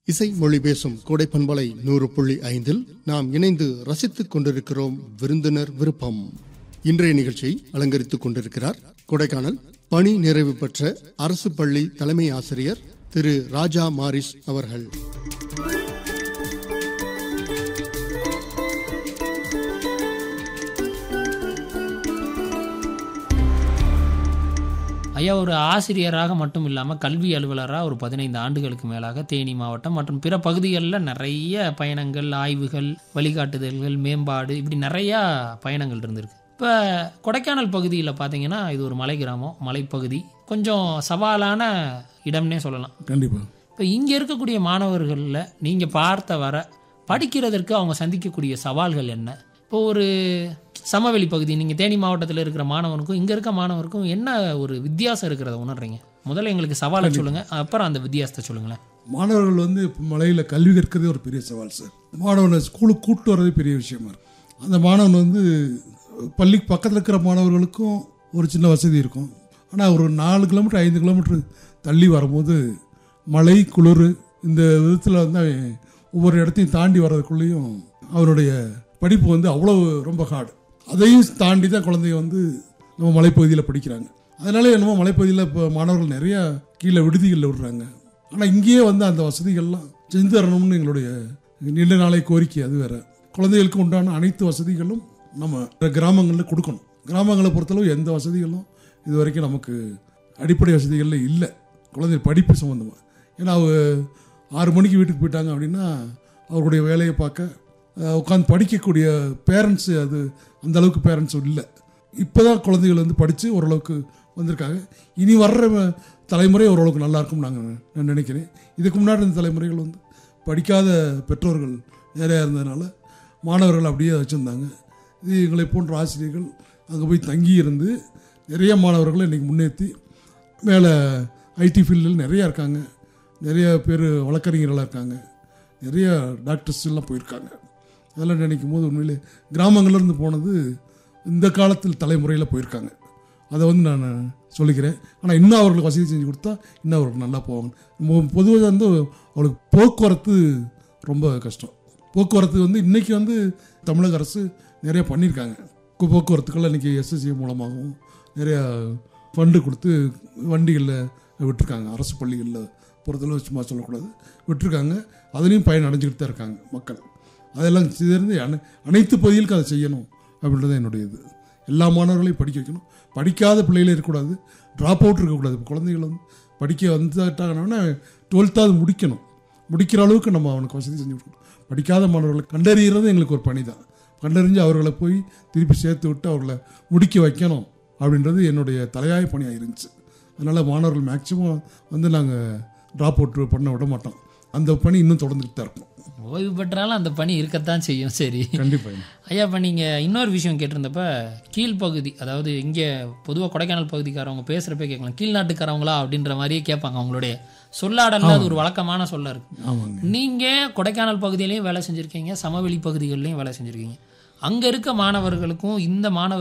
இசை மொழி பேசும் கோடை பண்பலை நூறு புள்ளி ஐந்தில் நாம் இணைந்து ரசித்துக் கொண்டிருக்கிறோம் விருந்தினர் விருப்பம் இன்றைய நிகழ்ச்சியை அலங்கரித்துக் கொண்டிருக்கிறார் கொடைக்கானல் பணி நிறைவு பெற்ற அரசு பள்ளி தலைமை ஆசிரியர் திரு ராஜா மாரிஸ் அவர்கள் ஐயா ஒரு ஆசிரியராக மட்டும் இல்லாமல் கல்வி அலுவலராக ஒரு பதினைந்து ஆண்டுகளுக்கு மேலாக தேனி மாவட்டம் மற்றும் பிற பகுதிகளில் நிறைய பயணங்கள் ஆய்வுகள் வழிகாட்டுதல்கள் மேம்பாடு இப்படி நிறையா பயணங்கள் இருந்திருக்கு இப்போ கொடைக்கானல் பகுதியில் பார்த்தீங்கன்னா இது ஒரு மலை கிராமம் மலைப்பகுதி கொஞ்சம் சவாலான இடம்னே சொல்லலாம் கண்டிப்பா இப்போ இங்கே இருக்கக்கூடிய மாணவர்களில் நீங்கள் பார்த்த வர படிக்கிறதற்கு அவங்க சந்திக்கக்கூடிய சவால்கள் என்ன இப்போ ஒரு சமவெளி பகுதி நீங்கள் தேனி மாவட்டத்தில் இருக்கிற மாணவனுக்கும் இங்கே இருக்க மாணவருக்கும் என்ன ஒரு வித்தியாசம் இருக்கிறத உணர்றீங்க முதல்ல எங்களுக்கு சவாலை சொல்லுங்கள் அப்புறம் அந்த வித்தியாசத்தை சொல்லுங்களேன் மாணவர்கள் வந்து இப்போ மலையில் கல்வி கற்கிறதே ஒரு பெரிய சவால் சார் மாணவனை ஸ்கூலுக்கு கூட்டு வர்றதே பெரிய விஷயமா இருக்கு அந்த மாணவன் வந்து பள்ளி பக்கத்தில் இருக்கிற மாணவர்களுக்கும் ஒரு சின்ன வசதி இருக்கும் ஆனால் ஒரு நாலு கிலோமீட்டர் ஐந்து கிலோமீட்டர் தள்ளி வரும்போது மழை குளிர் இந்த விதத்தில் வந்து அவன் ஒவ்வொரு இடத்தையும் தாண்டி வர்றதுக்குள்ளேயும் அவனுடைய படிப்பு வந்து அவ்வளோ ரொம்ப ஹார்டு அதையும் தாண்டி தான் குழந்தைங்க வந்து நம்ம மலைப்பகுதியில் படிக்கிறாங்க அதனால என்னமோ மலைப்பகுதியில் இப்போ மாணவர்கள் நிறையா கீழே விடுதிகளில் விடுறாங்க ஆனால் இங்கேயே வந்து அந்த வசதிகள்லாம் செஞ்சு தரணும்னு எங்களுடைய நீண்ட நாளை கோரிக்கை அது வேற குழந்தைகளுக்கு உண்டான அனைத்து வசதிகளும் நம்ம கிராமங்களில் கொடுக்கணும் கிராமங்களை பொறுத்தளவு எந்த வசதிகளும் இது வரைக்கும் நமக்கு அடிப்படை வசதிகளில் இல்லை குழந்தை படிப்பு சம்மந்தமாக ஏன்னா அவங்க ஆறு மணிக்கு வீட்டுக்கு போயிட்டாங்க அப்படின்னா அவருடைய வேலையை பார்க்க உட்காந்து படிக்கக்கூடிய பேரண்ட்ஸு அது அந்த அளவுக்கு பேரண்ட்ஸும் இல்லை இப்போ தான் குழந்தைகள் வந்து படித்து ஓரளவுக்கு வந்திருக்காங்க இனி வர்ற தலைமுறை ஓரளவுக்கு நல்லா இருக்கும் நாங்கள் நான் நினைக்கிறேன் இதுக்கு முன்னாடி இருந்த தலைமுறைகள் வந்து படிக்காத பெற்றோர்கள் நிறையா இருந்ததுனால மாணவர்கள் அப்படியே வச்சுருந்தாங்க இது எங்களை போன்ற ஆசிரியர்கள் அங்கே போய் தங்கி இருந்து நிறைய மாணவர்களை இன்றைக்கி முன்னேற்றி மேலே ஐடி ஃபீல்டில் நிறையா இருக்காங்க நிறைய பேர் வழக்கறிஞர்களாக இருக்காங்க நிறைய டாக்டர்ஸ் எல்லாம் போயிருக்காங்க அதெல்லாம் நினைக்கும் போது உண்மையிலே கிராமங்கள்லேருந்து போனது இந்த காலத்தில் தலைமுறையில் போயிருக்காங்க அதை வந்து நான் சொல்லிக்கிறேன் ஆனால் இன்னும் அவர்களுக்கு வசதி செஞ்சு கொடுத்தா இன்னும் அவர்களுக்கு நல்லா போவாங்க பொதுவாக வந்து அவளுக்கு போக்குவரத்து ரொம்ப கஷ்டம் போக்குவரத்து வந்து இன்றைக்கி வந்து தமிழக அரசு நிறைய பண்ணியிருக்காங்க கு- போக்குவரத்துக்கெல்லாம் இன்றைக்கி எஸ்எஸ்சி மூலமாகவும் நிறையா ஃபண்டு கொடுத்து வண்டிகளில் விட்டுருக்காங்க அரசு பள்ளிகளில் பொறுத்தளவு சும்மா சொல்லக்கூடாது விட்டுருக்காங்க அதுலேயும் பயன் அடைஞ்சிக்கிட்டு தான் இருக்காங்க மக்கள் அதெல்லாம் சேர்ந்து அனை அனைத்து பகுதிகளுக்கும் அதை செய்யணும் அப்படின்றது என்னுடைய இது எல்லா மாணவர்களையும் படிக்க வைக்கணும் படிக்காத பிள்ளைகளே இருக்கக்கூடாது ட்ராப் அவுட் இருக்கக்கூடாது இப்போ குழந்தைகள் வந்து படிக்க வந்துட்டாங்கன்னா டுவெல்த்தாவது முடிக்கணும் முடிக்கிற அளவுக்கு நம்ம அவனுக்கு வசதி செஞ்சு கொடுக்கணும் படிக்காத மாணவர்களை கண்டறிகிறது எங்களுக்கு ஒரு பணி தான் கண்டறிஞ்சு அவர்களை போய் திருப்பி சேர்த்து விட்டு அவர்களை முடிக்க வைக்கணும் அப்படின்றது என்னுடைய தலையாய பணியாக இருந்துச்சு அதனால் மாணவர்கள் மேக்சிமம் வந்து நாங்கள் ட்ராப் அவுட் பண்ண விட மாட்டோம் அந்த பணி இன்னும் தொடர்ந்துக்கிட்டு தான் இருக்கும் ஓய்வு பெற்றாலும் அந்த பணி இருக்கத்தான் செய்யும் சரி கண்டிப்பாக ஐயா இப்போ நீங்கள் இன்னொரு விஷயம் கேட்டிருந்தப்ப கீழ்ப்பகுதி அதாவது இங்கே பொதுவாக கொடைக்கானல் பகுதிக்காரவங்க பேசுகிறப்ப கேட்கலாம் கீழ்நாட்டுக்காரவங்களா அப்படின்ற மாதிரியே கேட்பாங்க அவங்களுடைய சொல்லாடல்ல அது ஒரு வழக்கமான சொல்ல இருக்கு ஆமாங்க நீங்கள் கொடைக்கானல் பகுதியிலையும் வேலை செஞ்சுருக்கீங்க சமவெளி பகுதிகளிலையும் வேலை செஞ்சுருக்கீங்க அங்கே இருக்க மாணவர்களுக்கும் இந்த மாணவர்